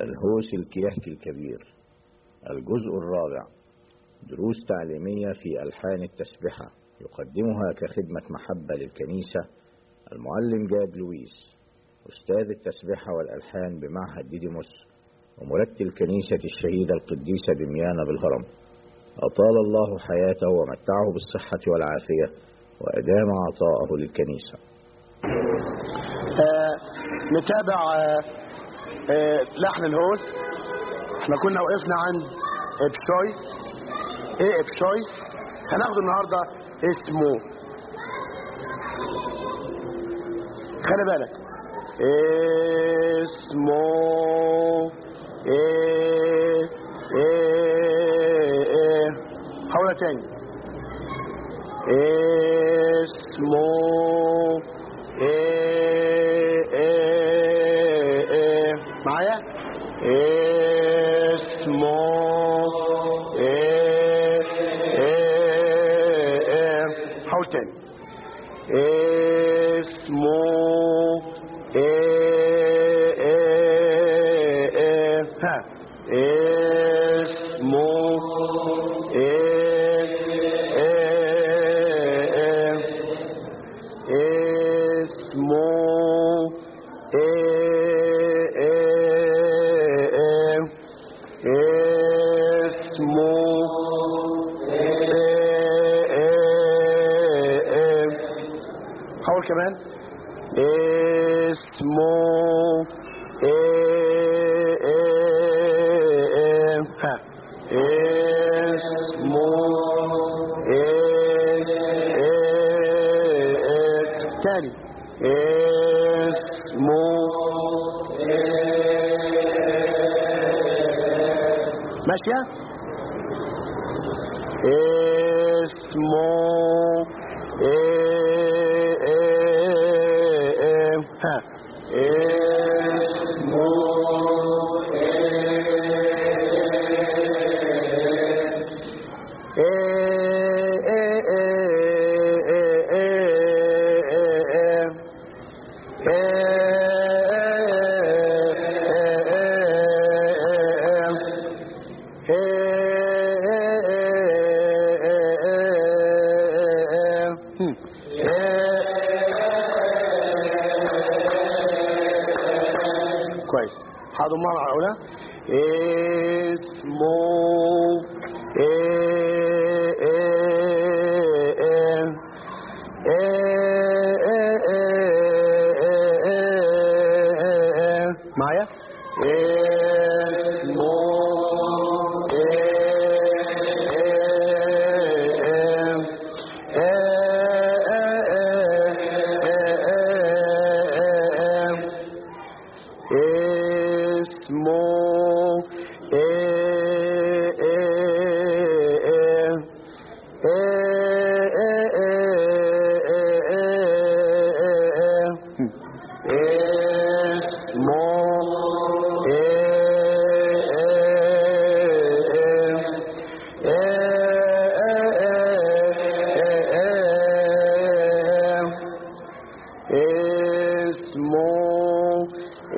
الهوس الكيهك الكبير الجزء الرابع دروس تعليمية في ألحان التسبحة يقدمها كخدمة محبة للكنيسة المعلم جاد لويس أستاذ التسبحة والألحان بمعهد ديديموس ومرتل كنيسة الشهيدة القديسة دميانة بالهرم أطال الله حياته ومتعه بالصحة والعافية وأدام عطاءه للكنيسة آه نتابع آه آه لحن الهوس احنا كنا وقفنا عند ابشوي ايه ابشوي هناخده النهارده اسمه خلي بالك اسمه ايه ايه ايه حاولها تاني اسمه ايه ايه ايه معايا اسمه ايه ايه ايه حاول تاني اسمه ايه ايه ايه ها اسمه ايه ايه ايه اسمه ايه ايه ايه اسمه ايه ايه ايه حاول كمان اسمه ايه ايه ايه ها اسمه ايه ايه ايه تاني اسمه ماشية اسمه ايه ايه ايه ها اسمه ايه ايه ايه ايه ايه ايه كويس حاضر مرة أولى اسمه ايه ايه ايه ايه ايه ايه ايه معايا اسمه اسمه اسمه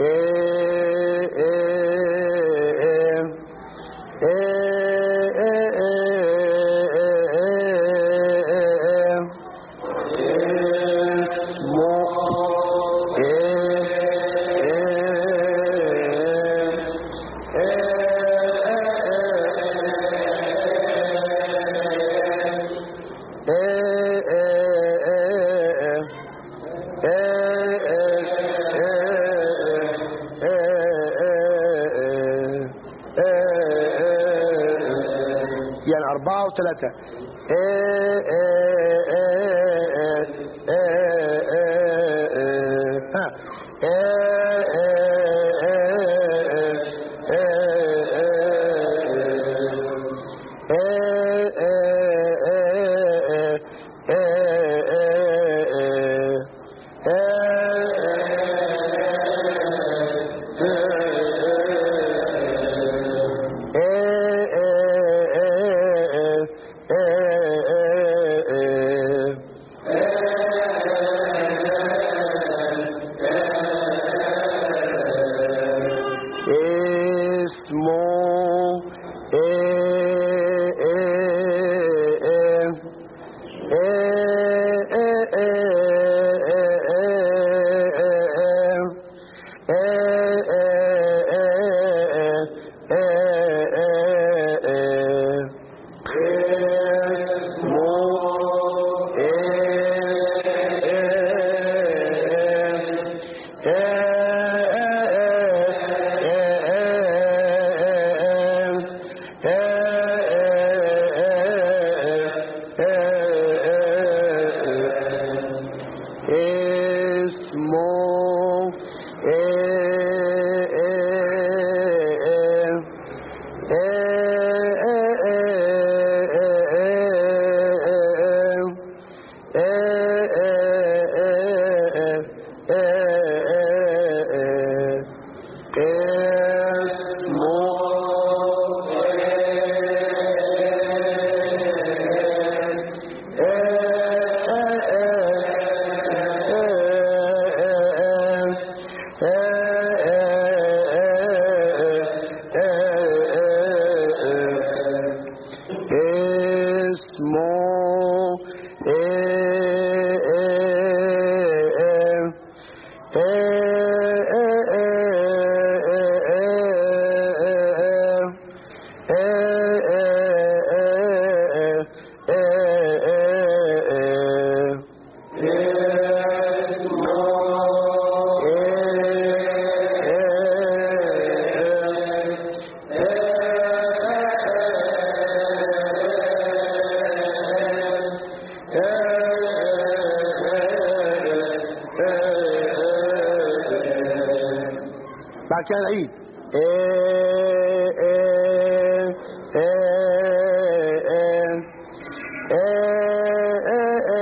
يعني أربعة وثلاثة بعد كده العيد إيه إيه إيه إيه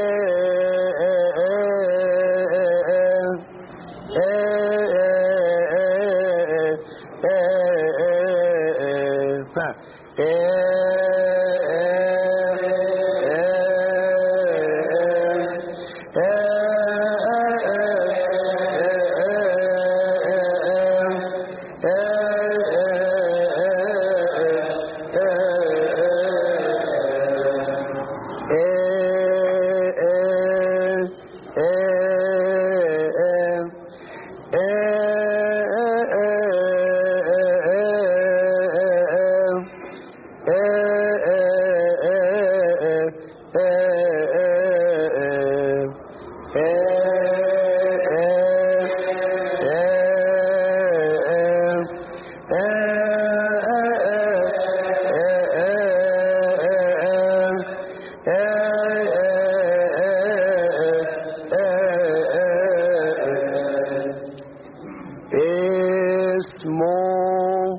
اسمه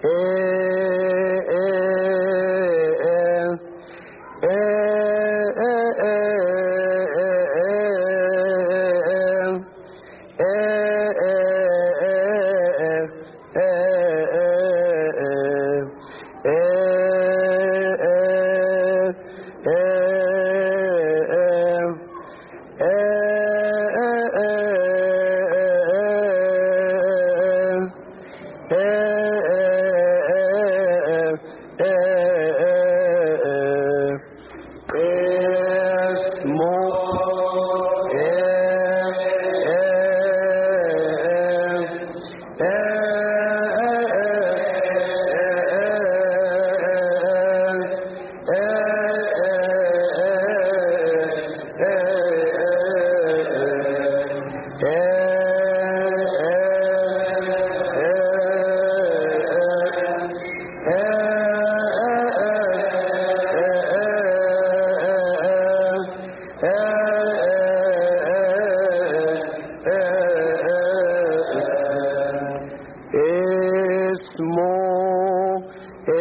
اسمه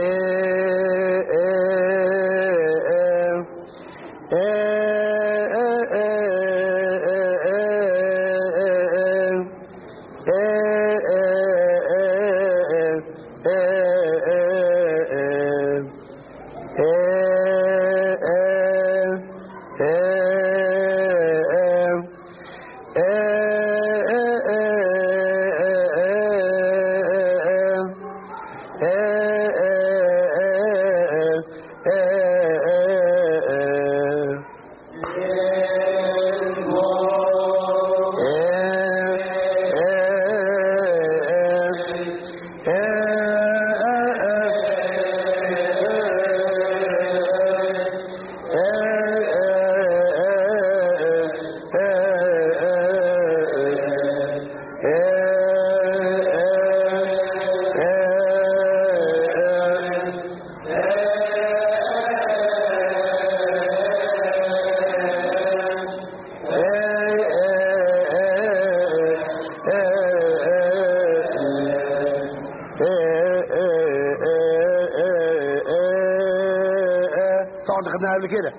طبعا ده خدناها قبل كده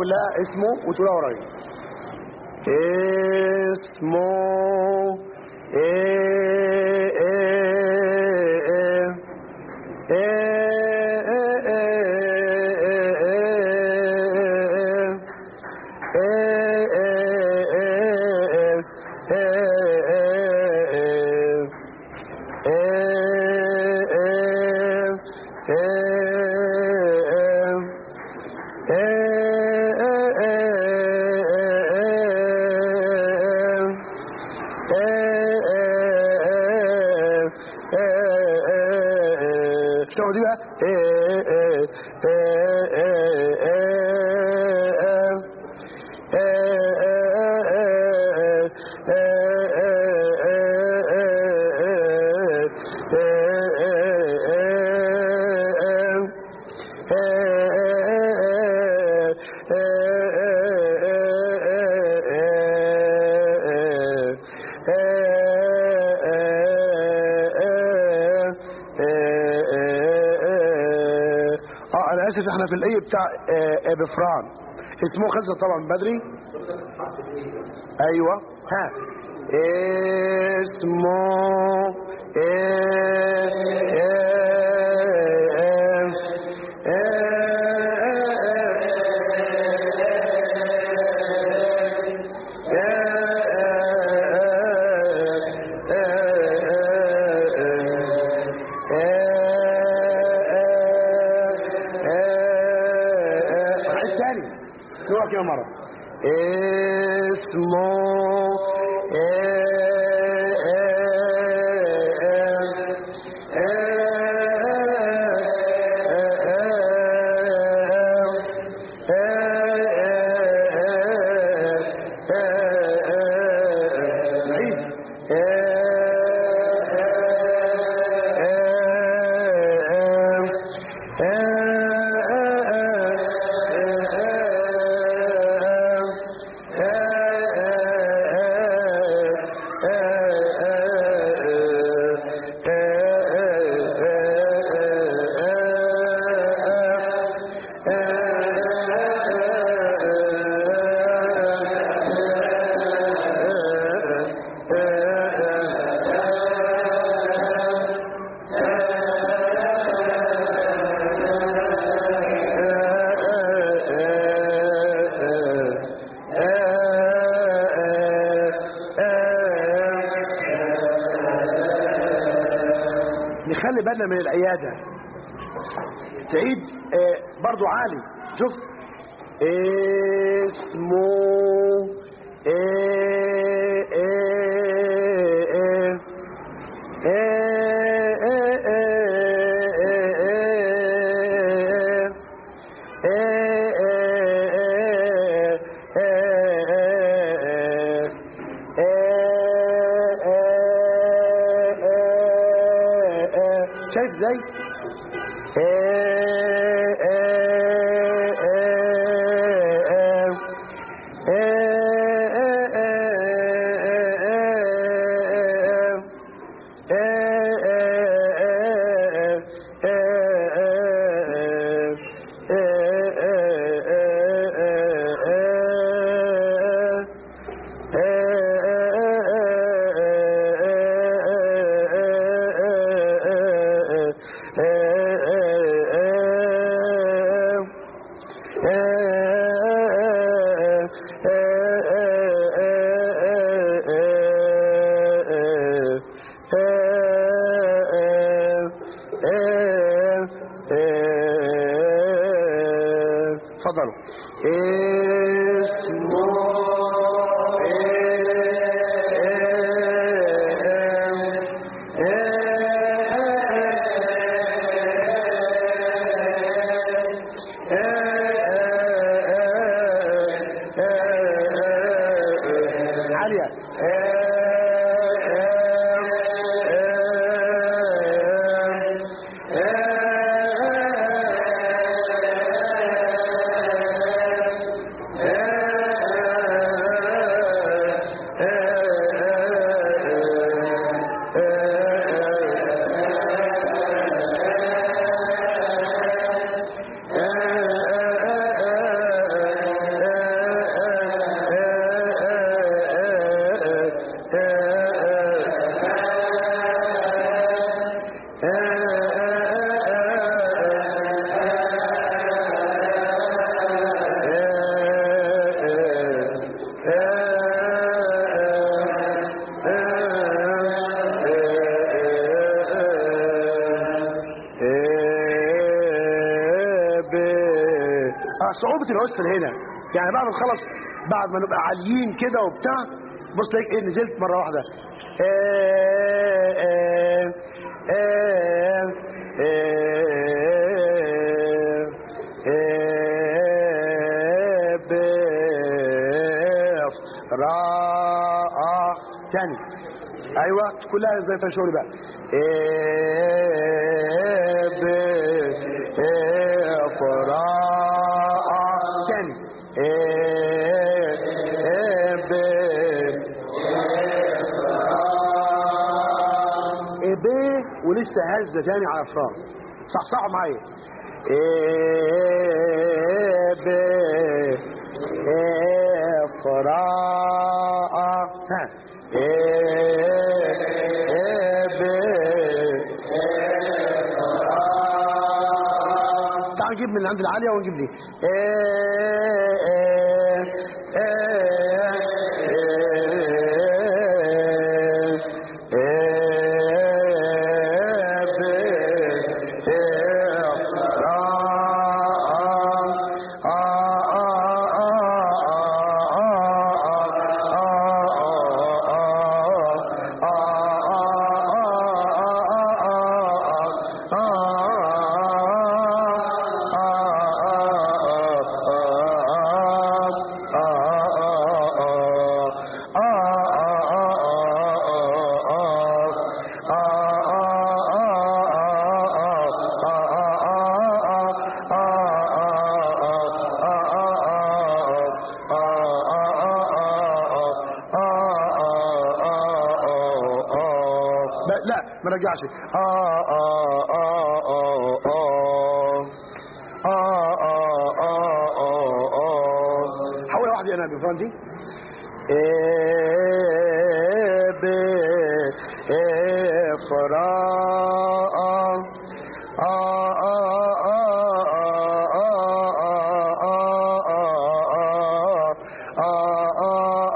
اقول لها اسمه وتقولها ورايا اسمه إيه إيه إيه شو دي بقى اه انا اسف احنا في الايه بتاع آه، آه، بفران اسمه خلص طبعا من بدري ايوه ها اسمه إيه إيه إيه الثاني نوع كده مرة اسمه نخلي بالنا من العيادة تعيد آه، برضو عالي شوف اسمه إيه إيه إيه إيه إيه إيه شايف ازاي اتفضلوا اسمه عالية فصعوبة العسر هنا يعني بعد ما تخلص بعد ما نبقى عاليين كده وبتاع بص تلاقيك ايه نزلت مرة واحدة آه، آه، آه، آه، آه، بف، را آه، تاني ايوه كلها زي فيها شغل بقى آه، بف، آه، فرا آه، تاني آه، آه، بف، إيه ب ولسه هزه تاني على افراد صحصحوا معايا إيه ب إيه فراء ها إيه إيه ب تعال نجيب من عند العالية ونجيب دي إيه إيه إيه لا لا ما رجعش آه آه آه آه آه آه آه آه آه آه حول واحد أنا بفهم دي إيه ب إيه فراء آه آه آه آه آه آه آه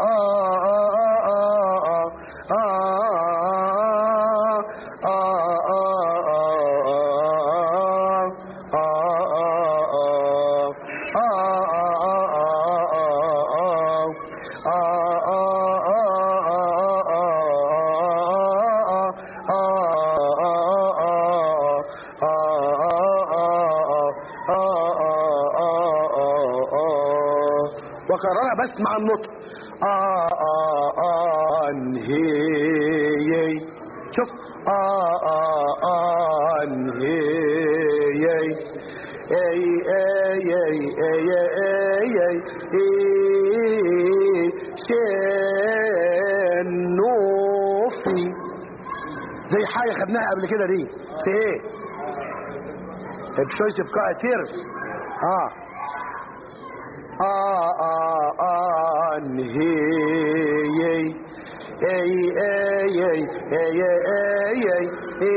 وكررها بس مع النطق آه آه آه انهي شوف آه آه آه انهي اي اي اي اي اي اي اي شنوفي زي حاجة خدناها قبل كده دي في ايه بشويس بقاء تيرس اه آه آه آه انهي اي اي اي اي اي اي اي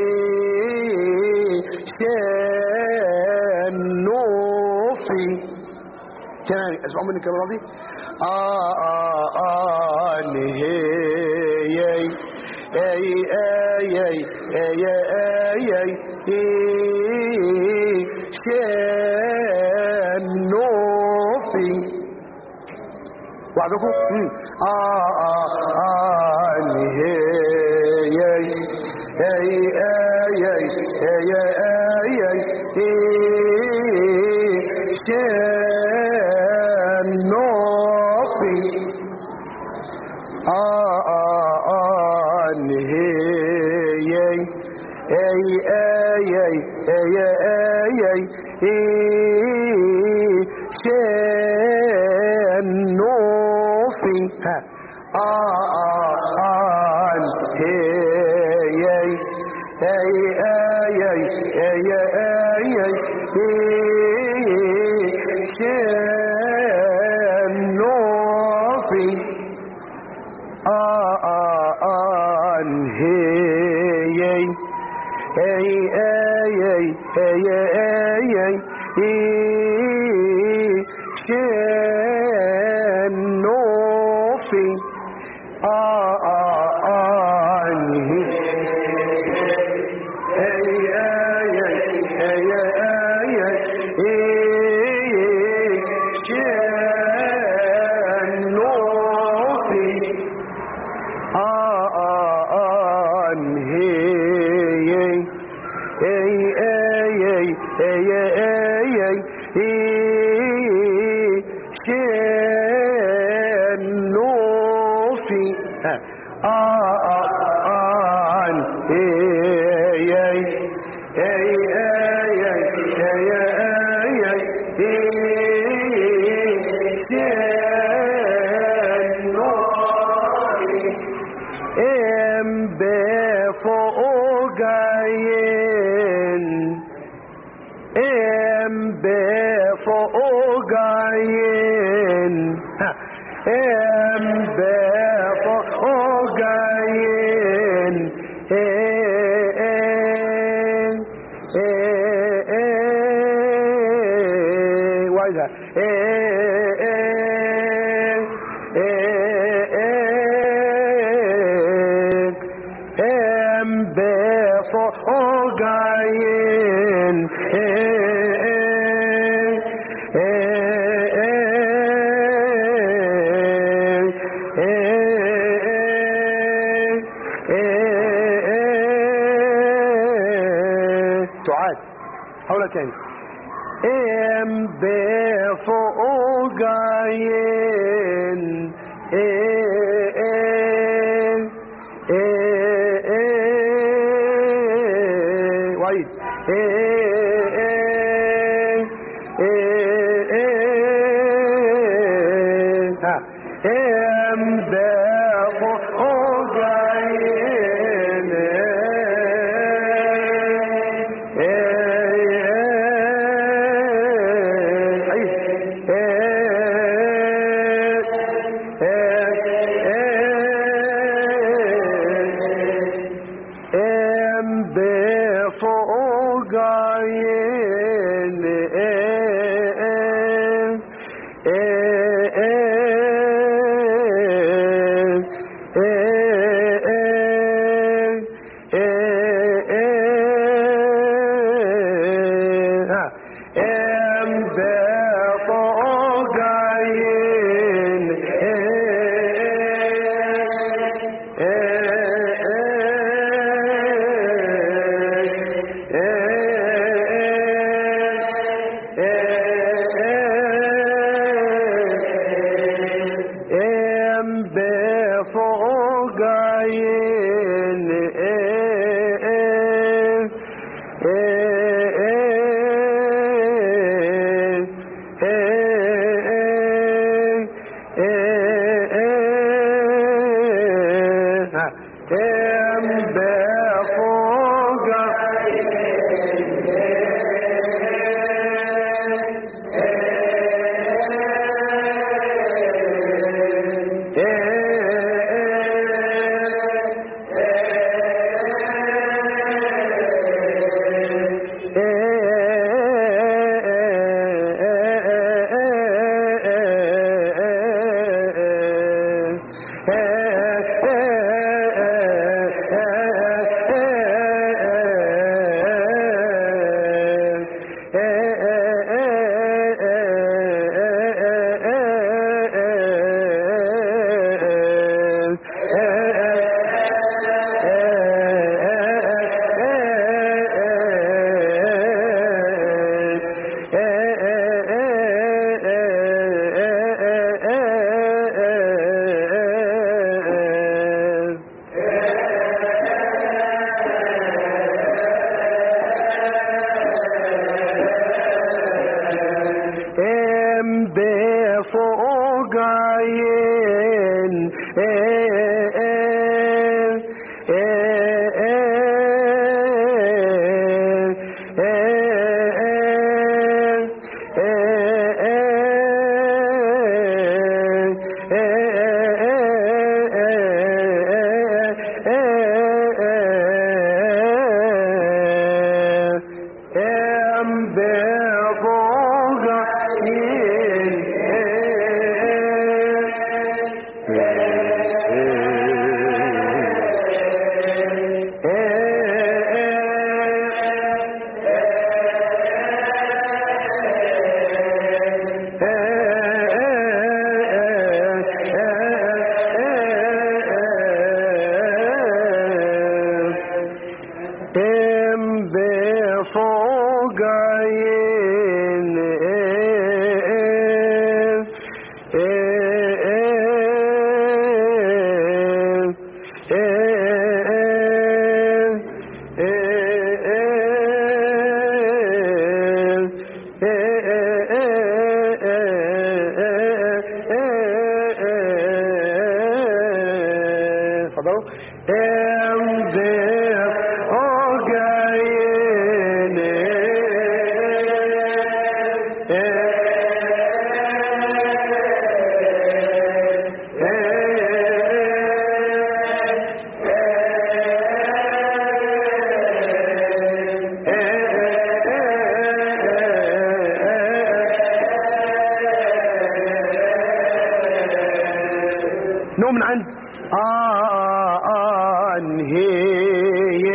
شنوفي كمان اسمعوا مني الكلمة دي آه آه آه انهي اي اي اي اي اي اي اي شنوفي وعدكم مم. آه آه آه انهي اي اي اي اي اي اي شنوفي آه آه آه انهي اي اي اي اي اي اي شنوفي ها آه آه آه انهي اي اي اي اي اي اي اي شنوفي آه آه آه انهي اي اي اي اي اي اي اي شنوفي آه آه آه انهي اي اي اي اي اي اي اي اي اي اي اي اي شنوفي ها آه آه آه اي اي اي اي اي اي اي ام بفوق عين ام بفوق عين ها. ام بفوق عين إيه إيه إيه إيه وعيدها إيه إيه إيه إيه ام بفوق عين إيه إيه تعاد حول تاني ام بفوق عين وعيد ها ام بفوق عين ام بفوق عين ام بفوق عين ام بفوق عين ام بفوق ام بفوق عين ام بفوق عين فوق عين اتفضلوا امضي نوم من عند آه آه هي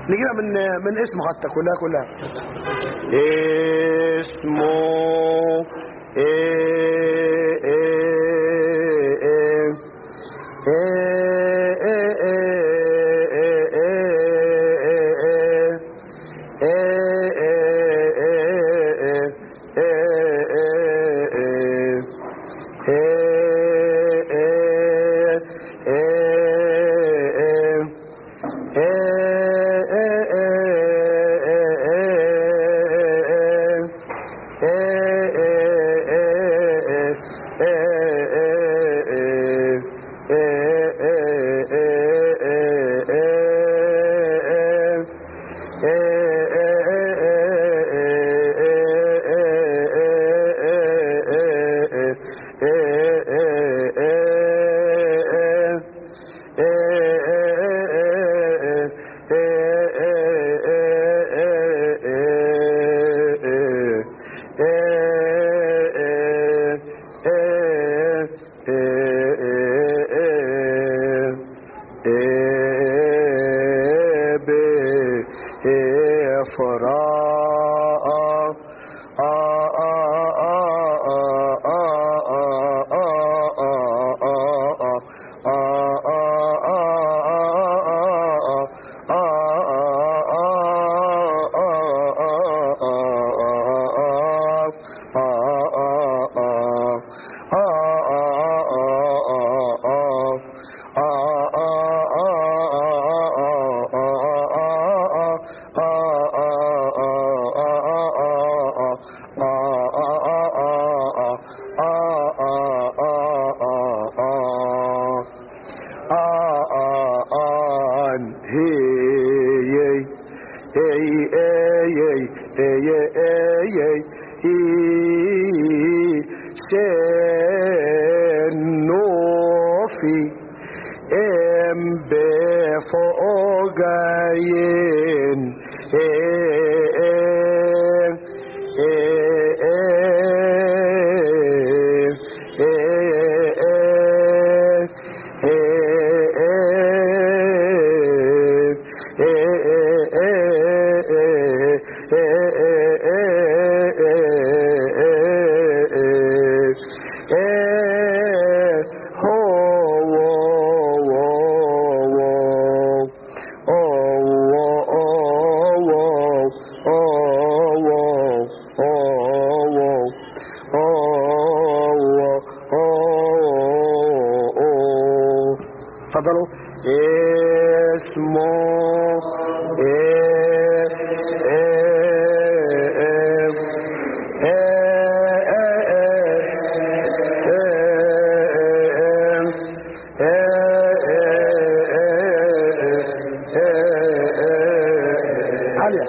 نجيبها من من اسمه حتى كلها كلها اسمه إيه إيه إيه إيه إيه إيه اتفضلوا اسمه إيه إيه إيه عالية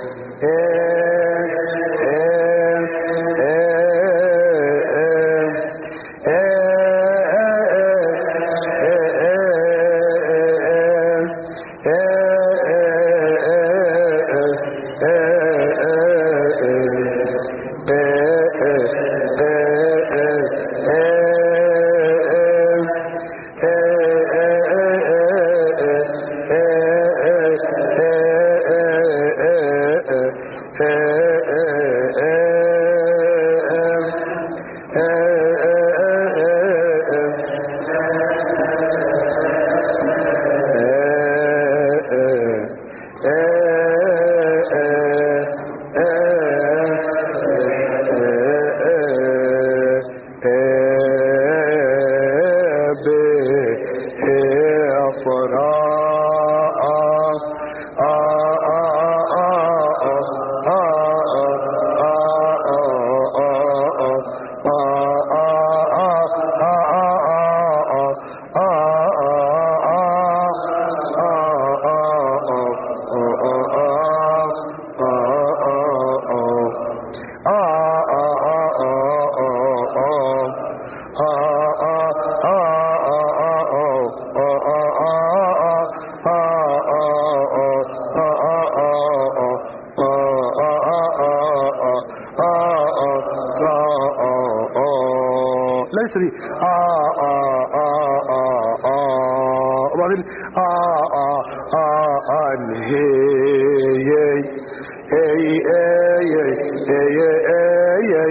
ليس لي آه آه آه آه آه وبعدين اه اه اه اه هي اي اي اي اي اي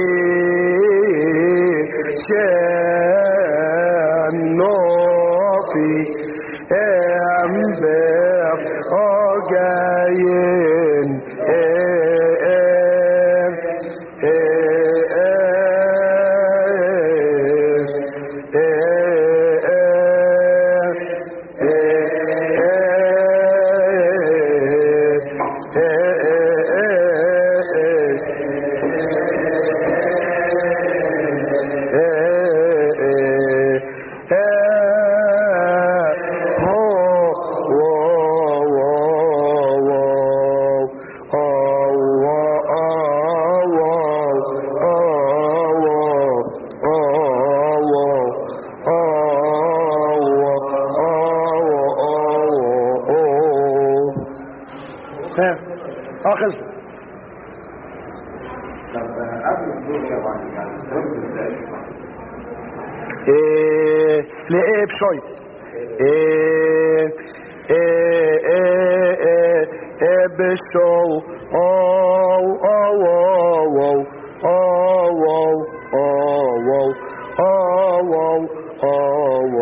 اي شنوفي امبر اوغاين اخذ ايه لايه بشوي ايه ايه ايه ايه ايه بشو او او او او او او او او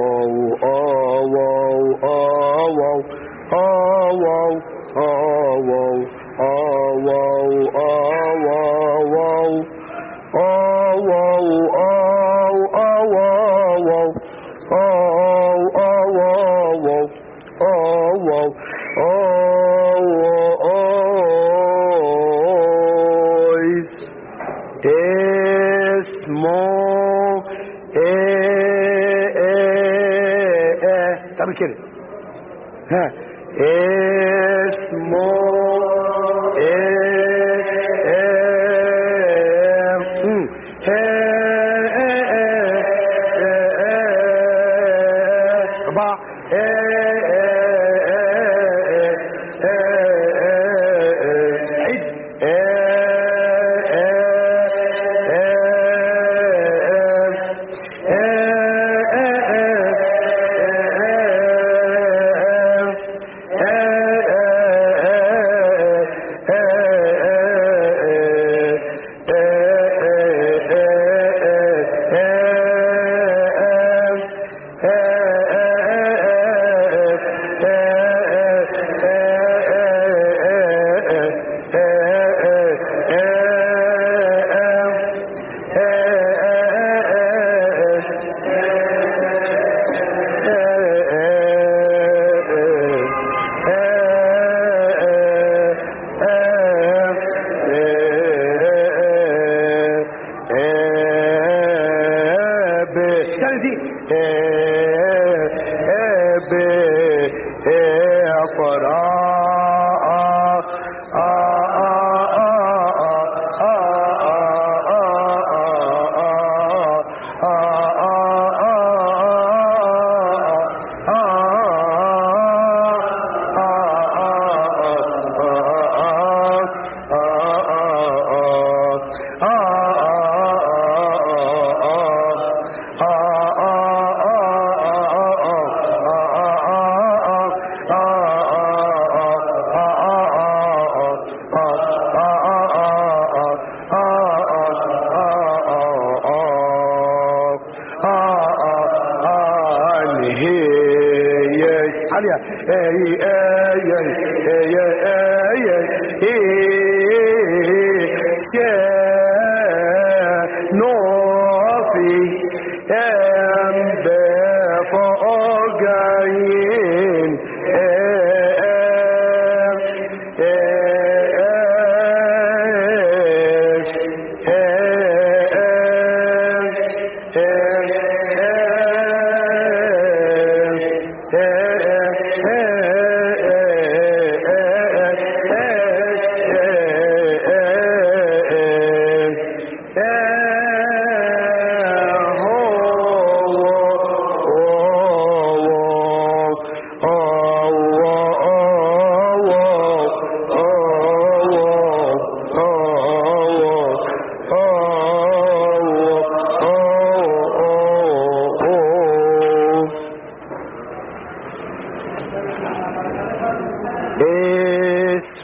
اسمه ايه ايه ايه تعمل كده ها اسمه ايه ايه مم. ايه ايه ايه ايه أربعة ايه ايه ايه ايه عيد الثانية دي عليها اي اي اي اي اي نوفي ام بفوقين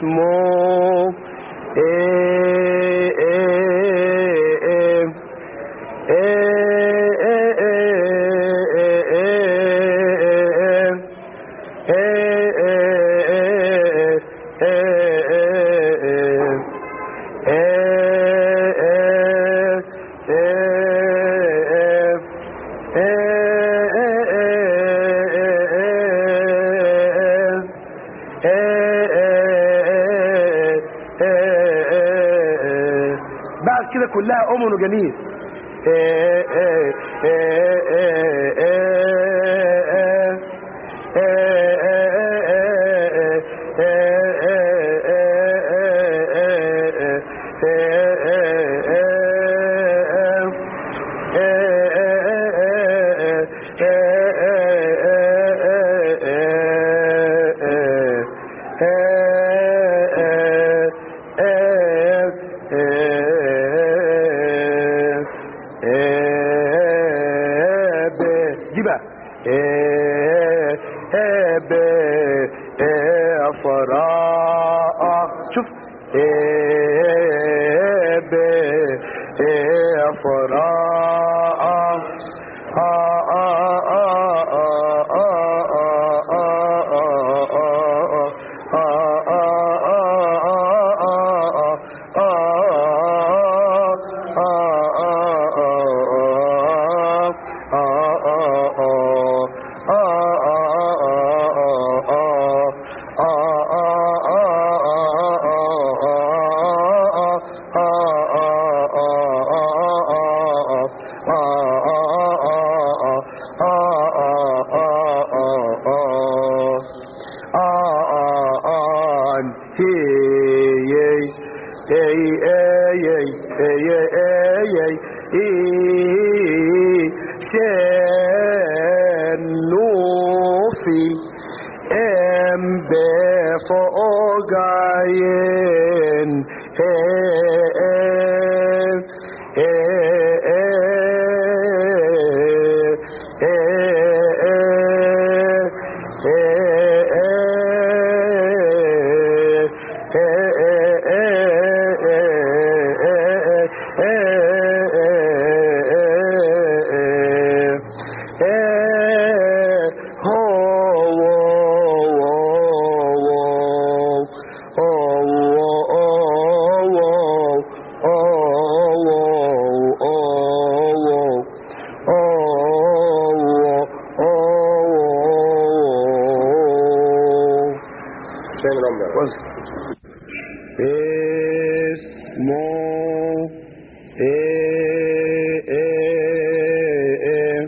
اسمه إيه إيه إيه بعد كده كلها أمن وجميل دي بقى فراء شوف فراء Nufi embe fogayen اسمه إيه إيه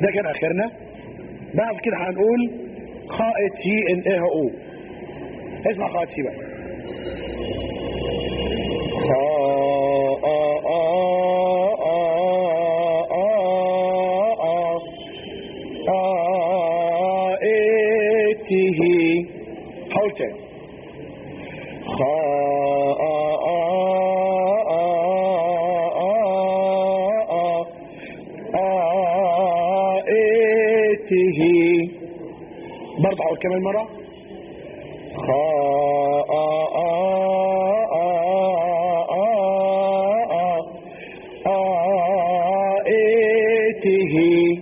ده كان اخرنا بعد كده هنقول خائط تي ان ايه او اسمع خائط تي بقى حاول تاني خائته برضه حاول كمان مرة خائته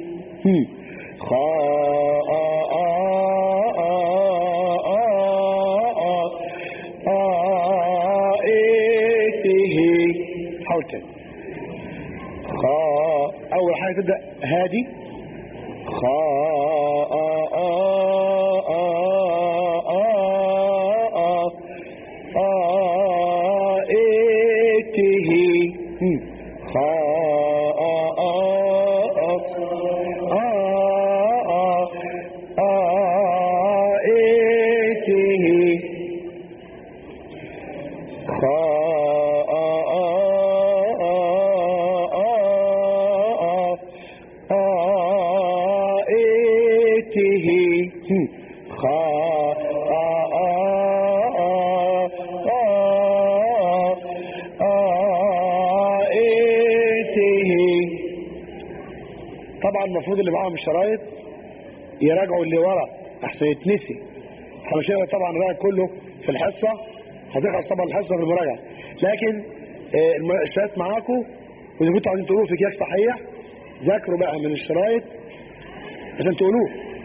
خائته حاول تاني خا أول حاجة تبدأ هادي خائته خائته خائته خائته طبعا المفروض اللي معاهم الشرايط يراجعوا اللي ورا احسن يتنسي احنا مش هنقدر طبعا نراجع كله في الحصه هتخلص طبعا الحصه في المراجعه لكن آه، الم- الشرايط معاكم واذا كنتوا عايزين تقولوه في اكياس صحيه ذاكروا بقى من الشرايط عشان تقولوه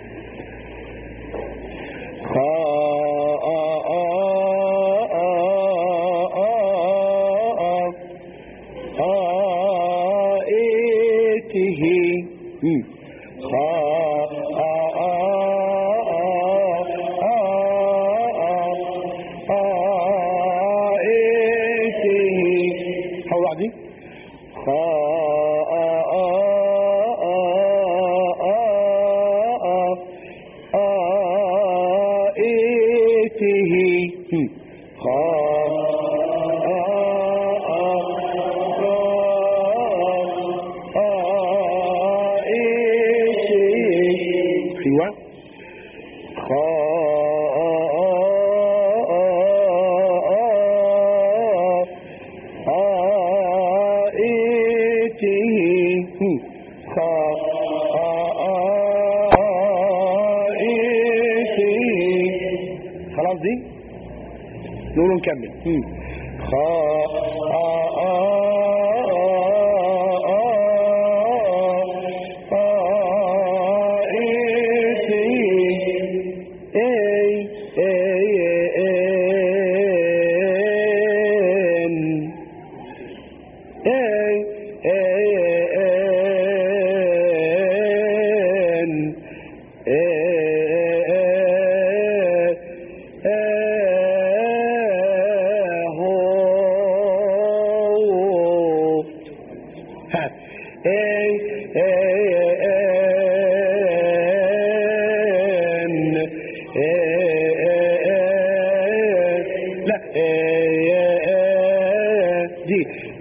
خائته خائته حول بعدين خائته ايوه خائته خائته خلاص دي نقول نكمل لا دي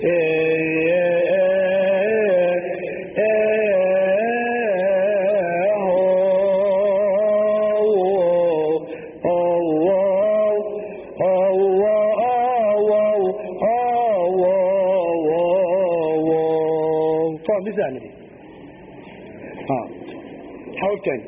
طبعا دي سهلة دي اه حاول تاني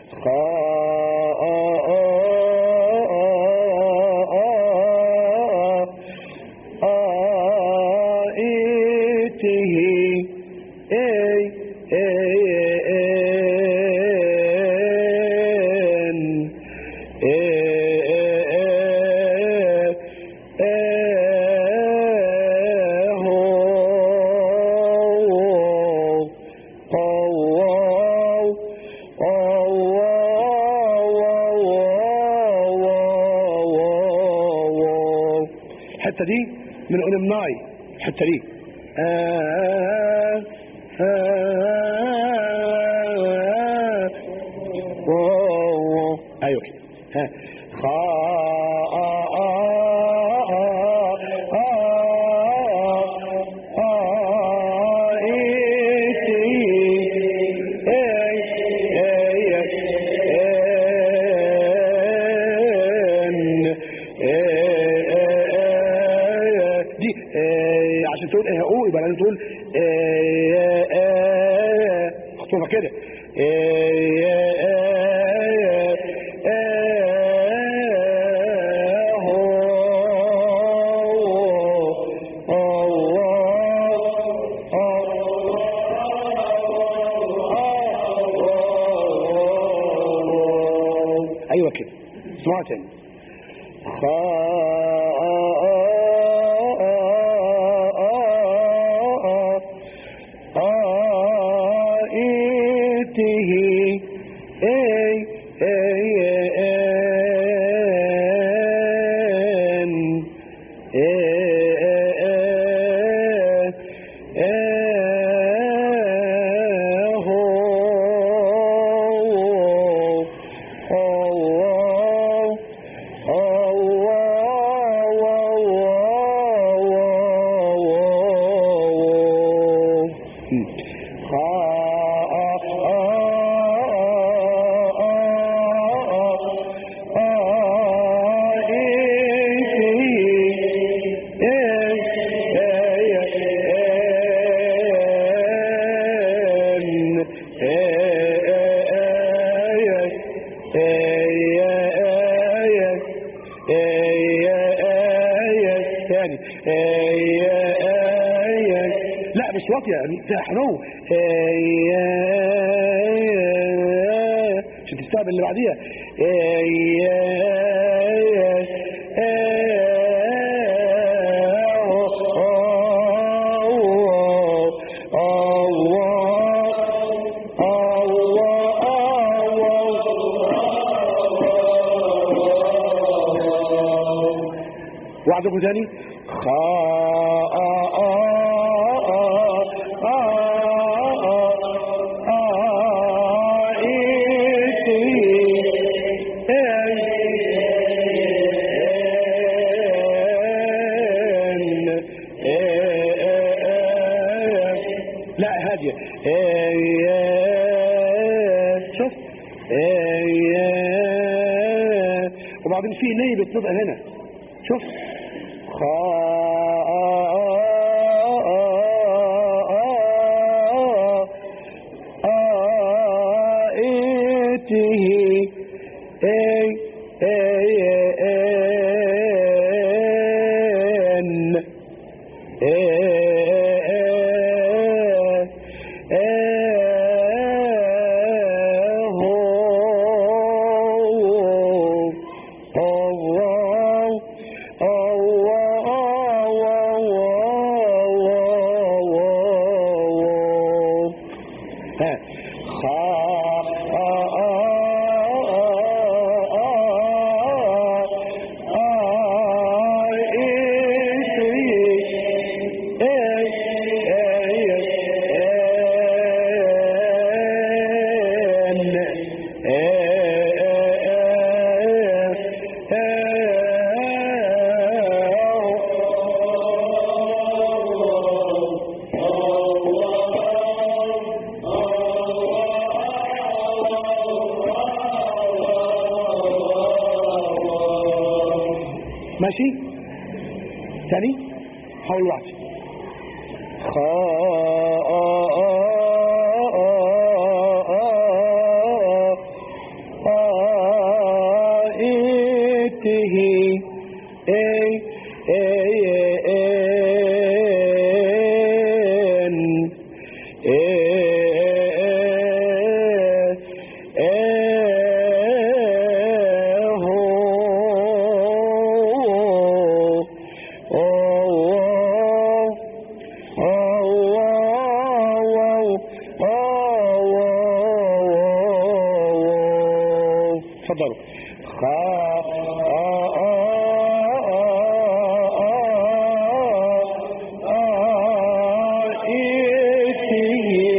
خائته اي ان الحته دي من اولمناي الحته دي آه ايوه كده ها خا دي آه، عشان تقول ايه او يبقى لازم تقول آه، آه، خطوها كده آه، آه، آه، هو، الله، ايوه كده اسمعوا تاني خائته اي اي ان تاني لا مش واطية ده حنو عشان تستقبل اللي بعديها وعدكم تاني لا هادية شوف وبعدين في ني بتنطق هنا شوف خائته اي اي ان ماشي تاني حول واحد خائته اي اي ان تفضلوا خائته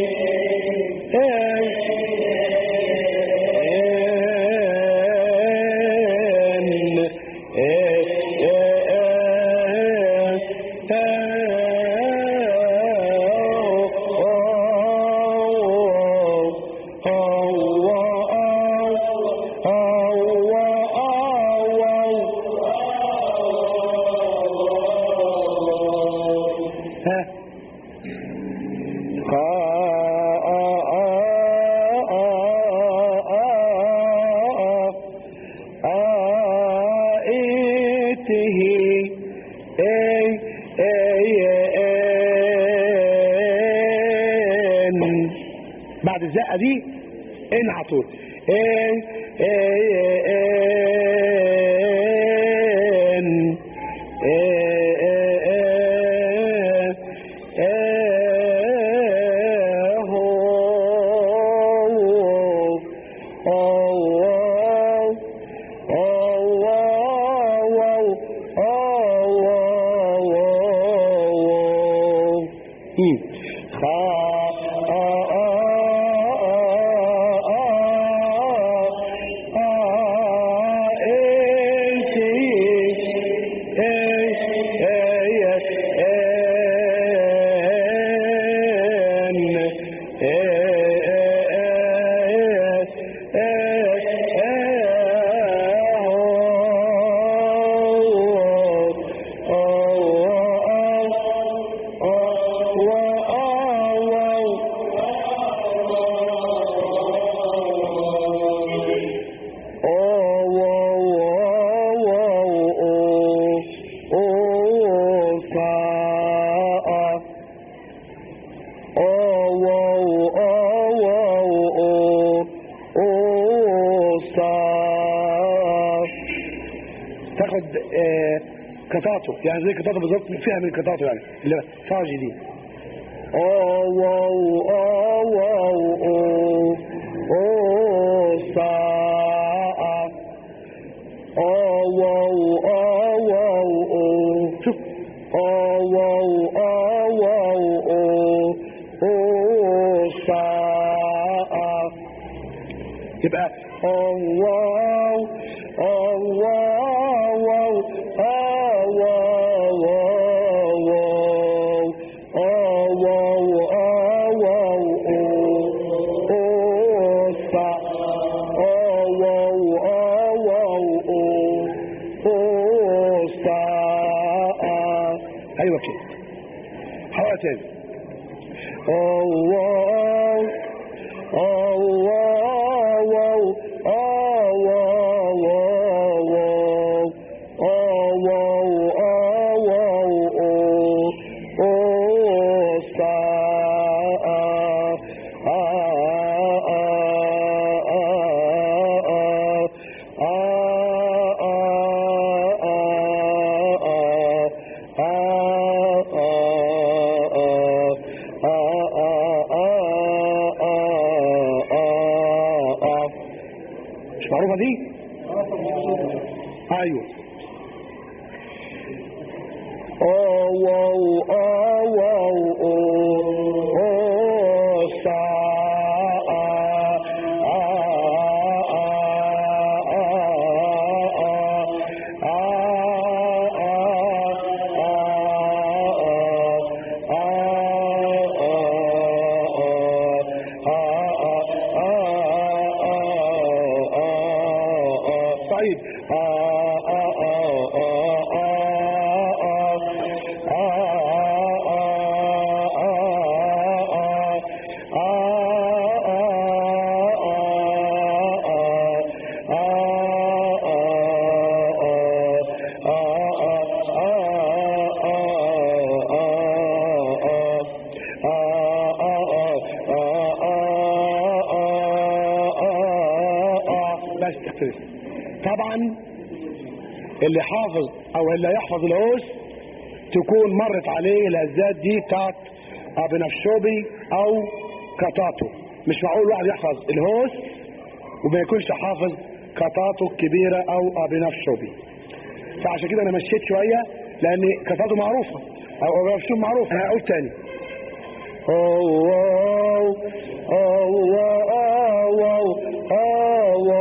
الزقه دي ان على طول ان ان تاخد آه، قطعته يعني زي قطعته بالظبط فيها من قطعته يعني اللي صاجي دي أو واو أو واو أو أو صا أو واو أو واو أو شوف أو واو أو واو أو أو صا يبقى الله الله ايوه كده حركه تاني الله مش معروفة دي ايوه أو أو أو أو أو أو سا آ آ آ آ آ طيب بس تختلف طبعا اللي حافظ او اللي يحفظ الهوس تكون مرت عليه الهزات دي بتاعت ابنفشوبي او كتاتو مش معقول واحد يحفظ الهوس وما يكونش حافظ كتاتو الكبيرة او ابنفشوبي فعشان كده انا مشيت شوية لان كتاتو معروفة او ابنفشوبي معروف انا هقول تاني أو أو أو أو أو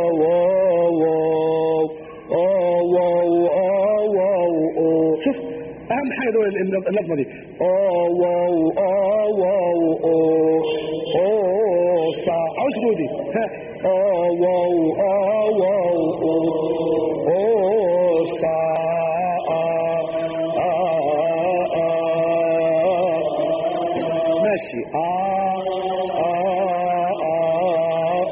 أو شوف اهم حاجه دول اللفظه دي او او او او او او صا عاوز تقولي ها او او او او او صا ماشي آه آه آه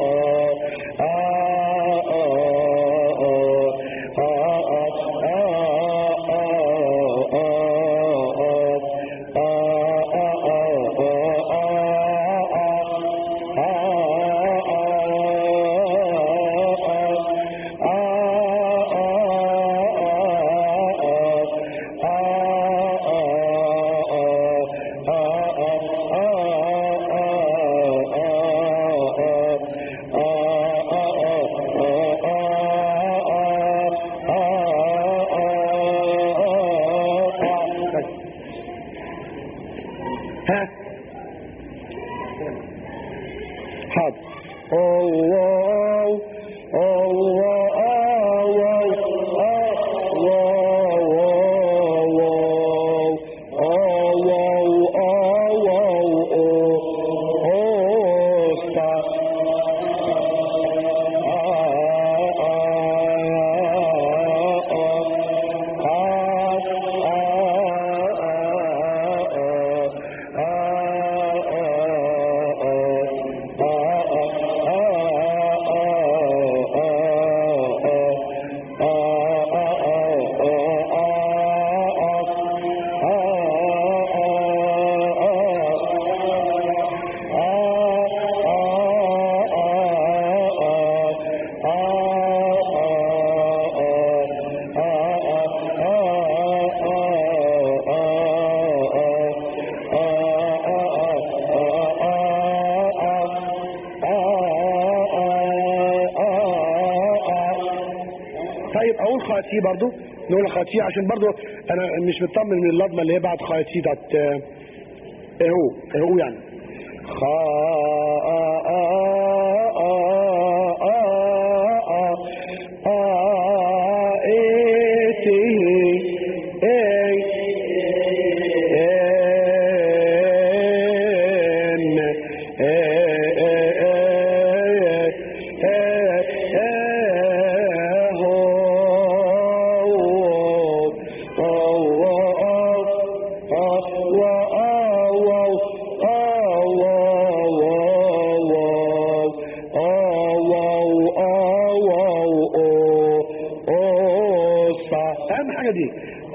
ها حاضر الله الله طيب اقول خاتي برضو نقول خاتي عشان برضو انا مش مطمن من اللضمه اللي هي بعد خاتي بتاعت آه، ايه هو ايه هو يعني خا آ آ آ آ آ آ إيه تي إيه إن إيه إيه إيه إيه إيه هو اهم حاجه دي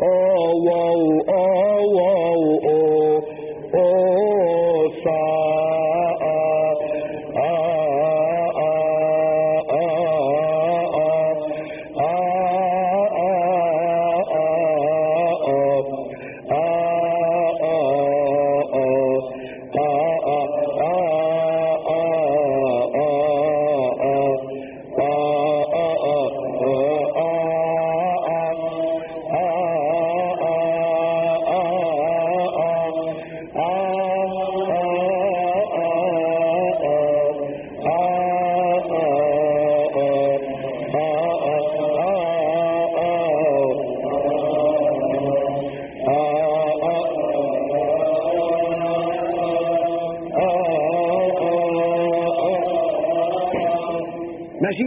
ماشي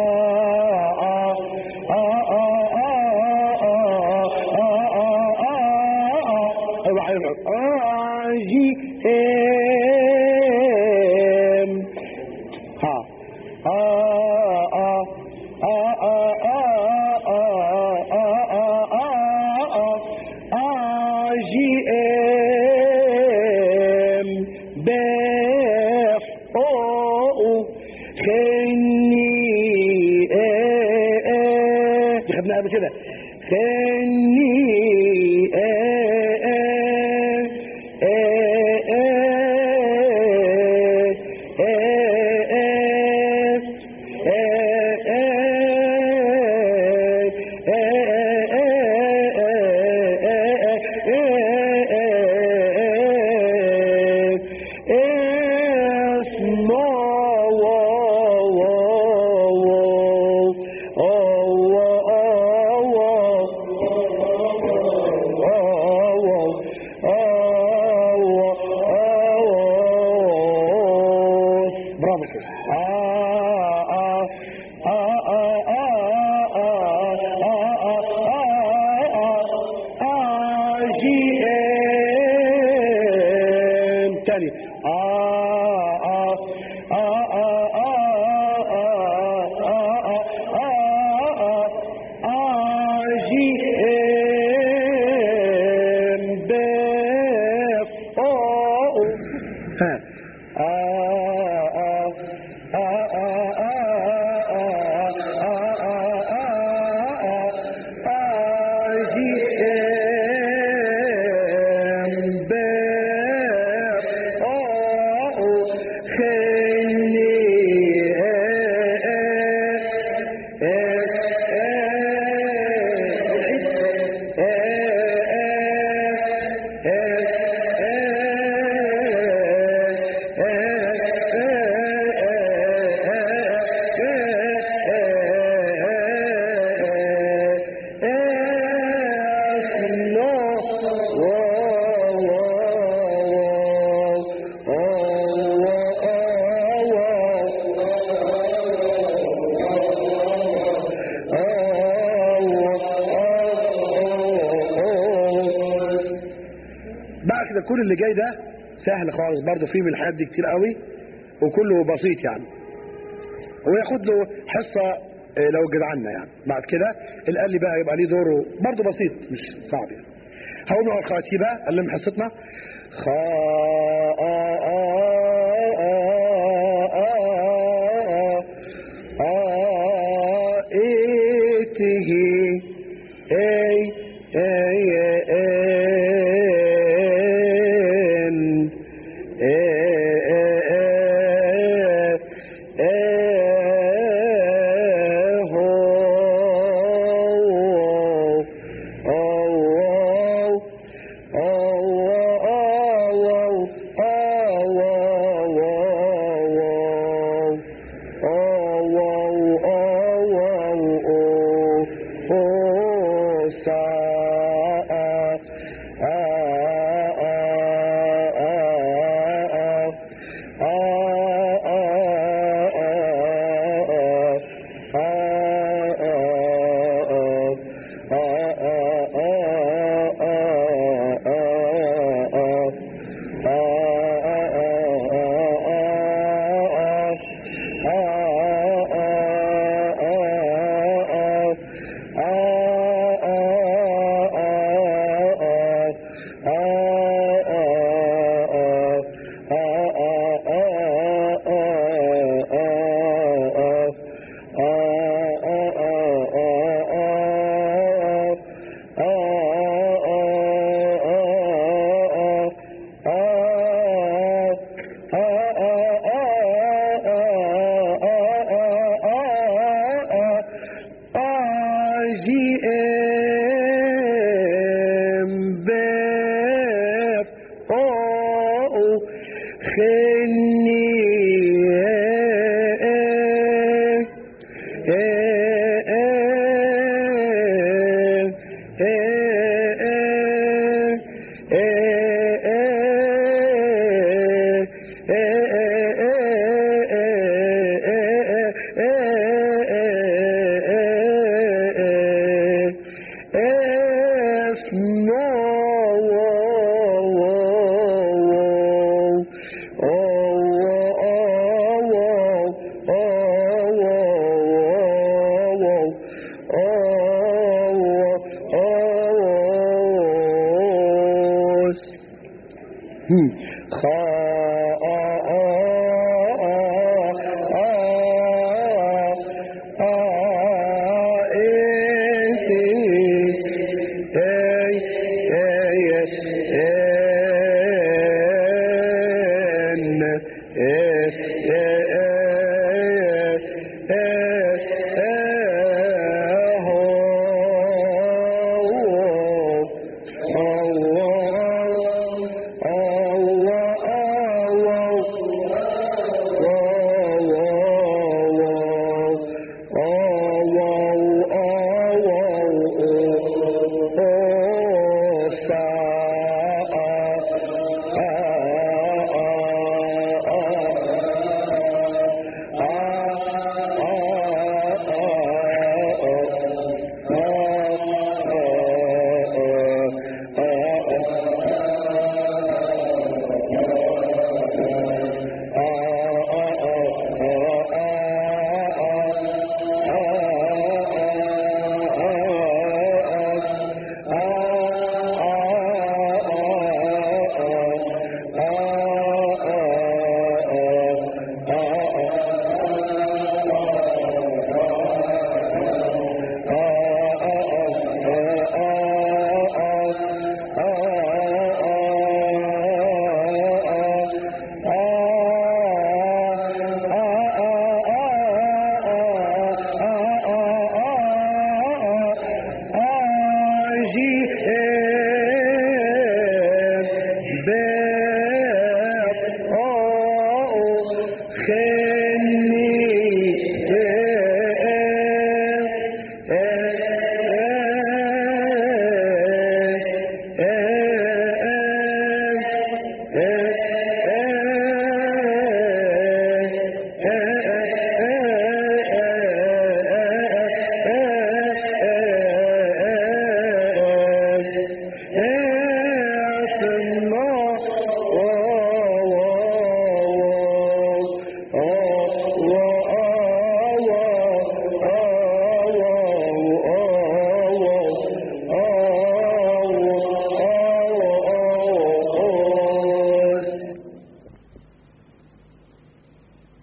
جي ام ها جي ام بف او خني دي خدناها قبل كده خني برافو كده جي ام تاني جي ام بف او ها جي ام بف او كده كل اللي جاي ده سهل خالص برضه فيه من الحاجات دي كتير قوي وكله بسيط يعني وياخد له حصة آه، لو جدعنا يعني بعد كده القلي بقى يبقى ليه دوره برضه بسيط مش صعب يعني هقول له الخواتي بقى قال لهم حصتنا خا آ آ آ آ آ آ إيته أي أي أن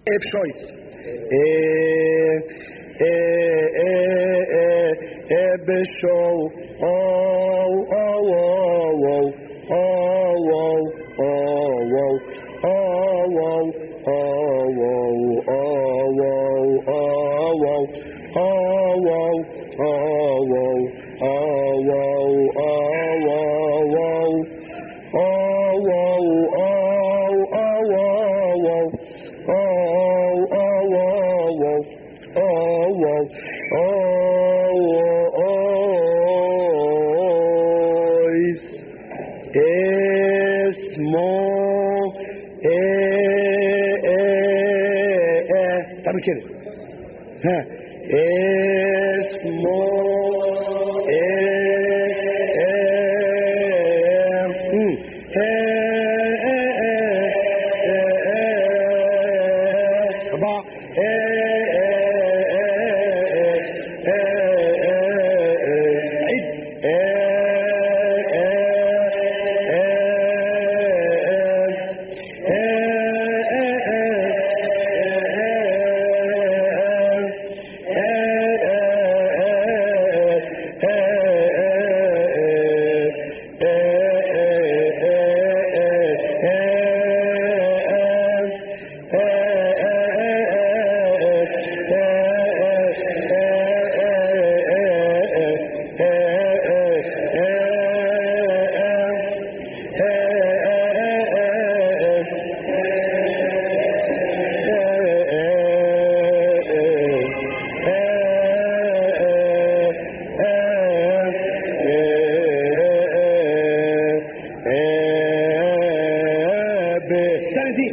ايه بشويس ايه ايه ايه ايه ايه بشو او او او او او او او او اسمه ايه ايه ايه تعمل كده ها اسمه ايه ايه مم. ايه ايه ايه ايه أربعة ايه ايه ايه ايه ايه عيد الثاني دي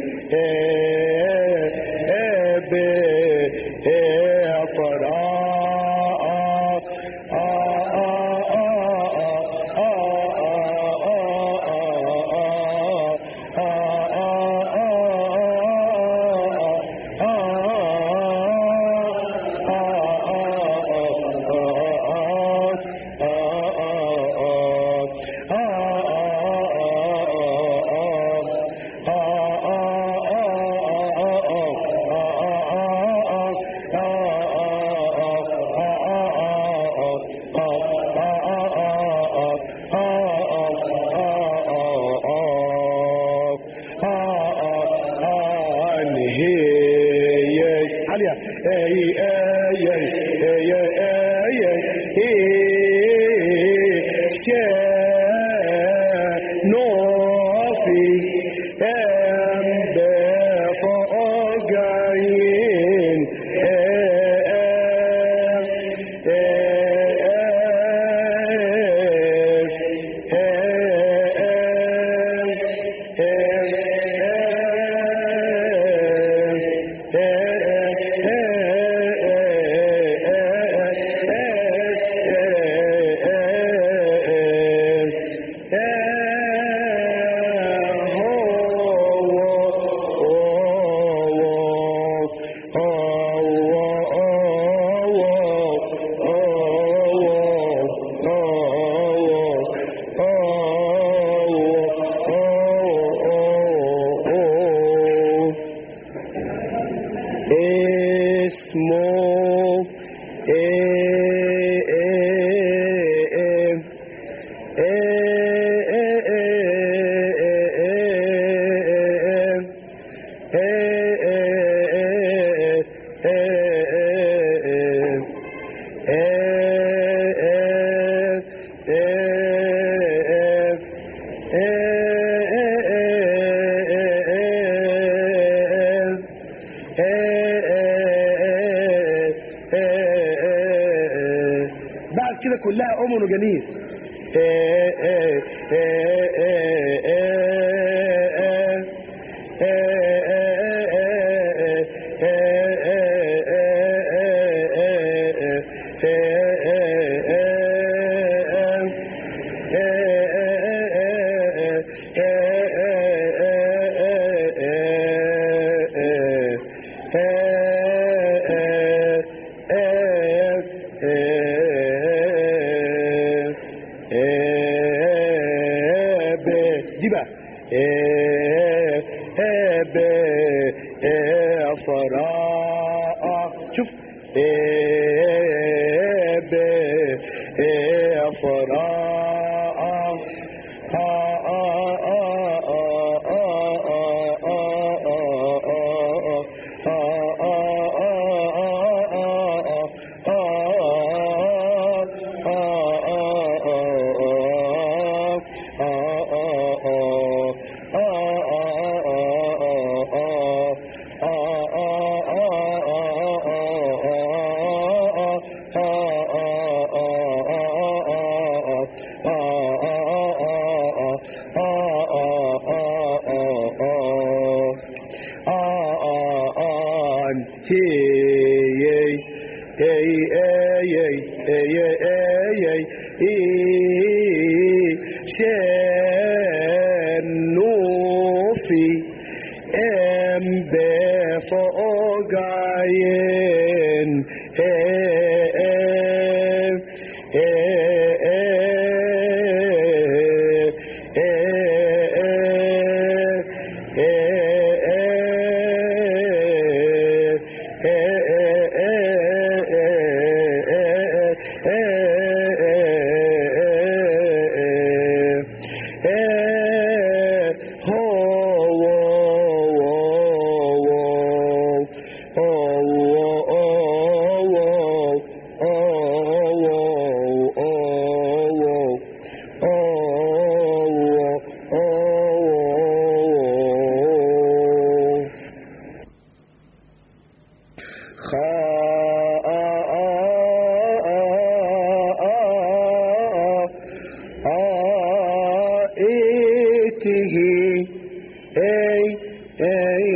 عالية اي اي اي اي اي نوفي ام بفوقين اسمه بعد كده كلها أمن وجميل دي بقى إيه إيه ب- إيه فراء شوف إيه ب- إيه فراء آه آه آه آه آه آه آه شنوفي ام بفوقعين خائته أي أي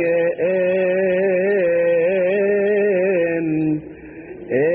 أن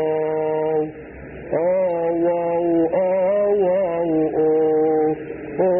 oh,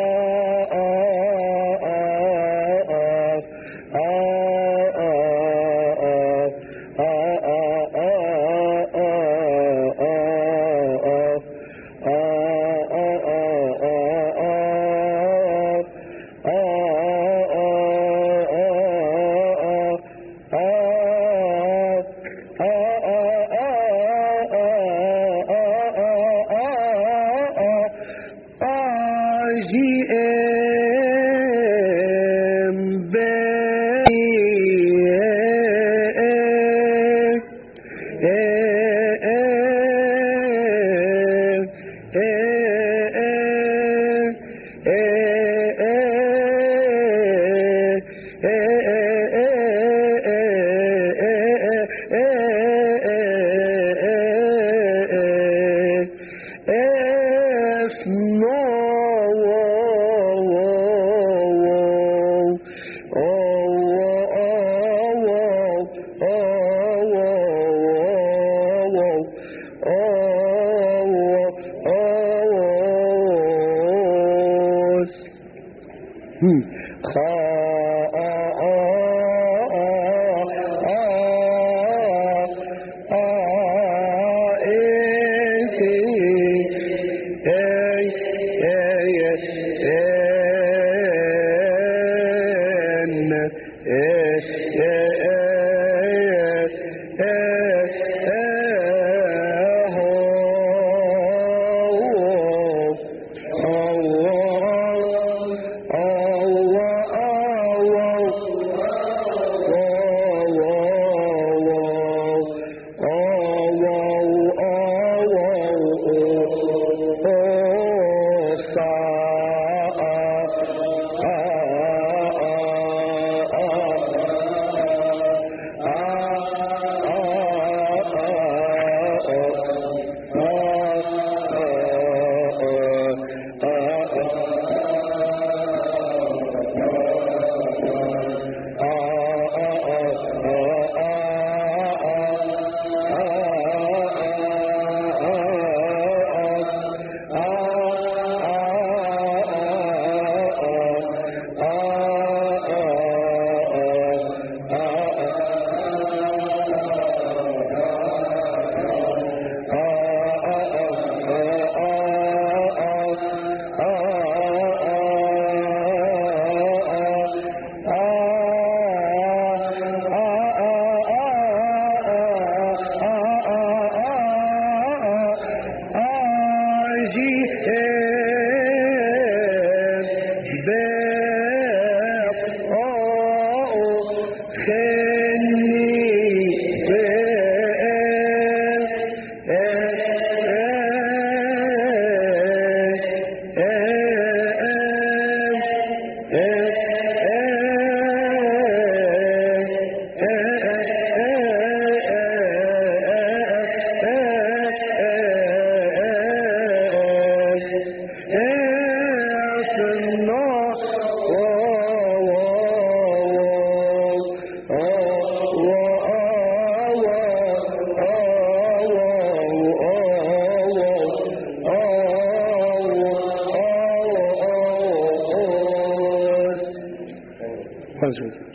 Thank you.